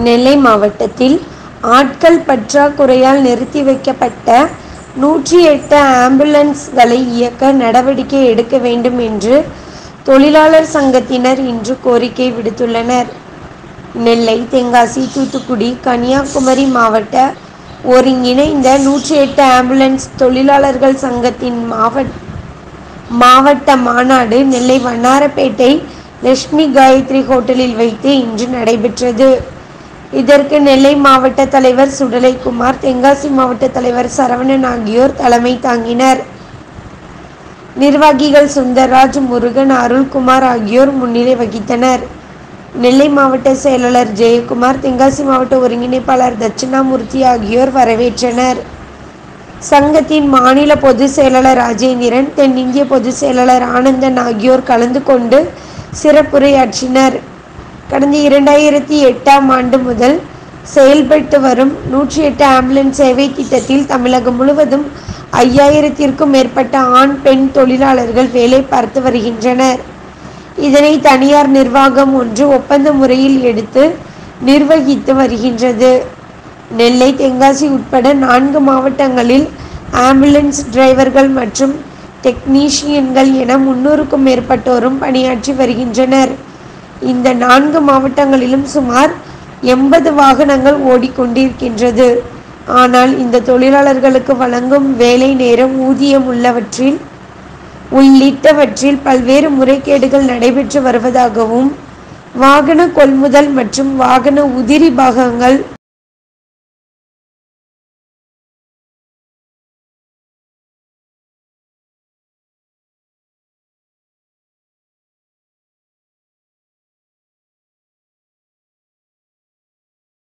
நெல்லை மாவட்டத்தில் ஆட்கள் பற்றாக்குறையால் நிறுத்தி வைக்கப்பட்ட நூற்றி எட்டு ஆம்புலன்ஸ்களை இயக்க நடவடிக்கை எடுக்க வேண்டும் என்று தொழிலாளர் சங்கத்தினர் இன்று கோரிக்கை விடுத்துள்ளனர். நெல்லை தென்காசி தூத்துக்குடி கன்னியாகுமரி மாவட்ட ஒருங்கிணைந்த நூற்றி எட்டு ஆம்புலன்ஸ் தொழிலாளர்கள் சங்கத்தின் மாவட்ட மாநாடு நெல்லை வண்ணாரப்பேட்டை லட்சுமி காயத்ரி ஓட்டலில் வைத்து இன்று நடைபெற்றது. இதற்கு நெல்லை மாவட்ட தலைவர் சுடலைக்குமார் தென்காசி மாவட்ட தலைவர் சரவணன் ஆகியோர் தலைமை தாங்கினர். நிர்வாகிகள் சுந்தர்ராஜ் முருகன் அருள்குமார் ஆகியோர் முன்னிலை வகித்தனர். நெல்லை மாவட்ட செயலாளர் ஜெயக்குமார் தென்காசி மாவட்ட ஒருங்கிணைப்பாளர் தட்சிணாமூர்த்தி ஆகியோர் வரவேற்றனர். சங்கத்தின் மாநில பொதுச் செயலாளர் ராஜேந்திரன் தென்னிந்திய பொதுச் செயலாளர் ஆனந்தன் ஆகியோர் கலந்து கொண்டு சிறப்புரையாற்றினர். கடந்த இரண்டாயிரத்து எட்டாம் ஆண்டு முதல் செயல்பட்டு வரும் நூற்றி எட்டு ஆம்புலன்ஸ் சேவை திட்டத்தில் தமிழகம் முழுவதும் ஐயாயிரத்திற்கும் மேற்பட்ட ஆண் பெண் தொழிலாளர்கள் வேலை பார்த்து வருகின்றனர். இதனை தனியார் நிறுவனம் ஒன்று ஒப்பந்த முறையில் எடுத்து நிர்வகித்து வருகின்றது. நெல்லை தென்காசி உட்பட நான்கு மாவட்டங்களில் ஆம்புலன்ஸ் டிரைவர்கள் மற்றும் டெக்னீஷியன்கள் என முன்னூறுக்கும் மேற்பட்டோரும் பணியாற்றி வருகின்றனர். இந்த நான்கு மாவட்டங்களிலும் சுமார் எண்பது வாகனங்கள் ஓடிக் கொண்டிருக்கின்றது. ஆனால் இந்த தொழிலாளர்களுக்கு வழங்கும் வேலை நேரம் ஊதியம் உள்ளிட்டவற்றில் பல்வேறு முறைகேடுகள் நடைபெற்று வருவதாகவும் வாகன கொள்முதல் மற்றும் வாகன உதிரி பாகங்கள்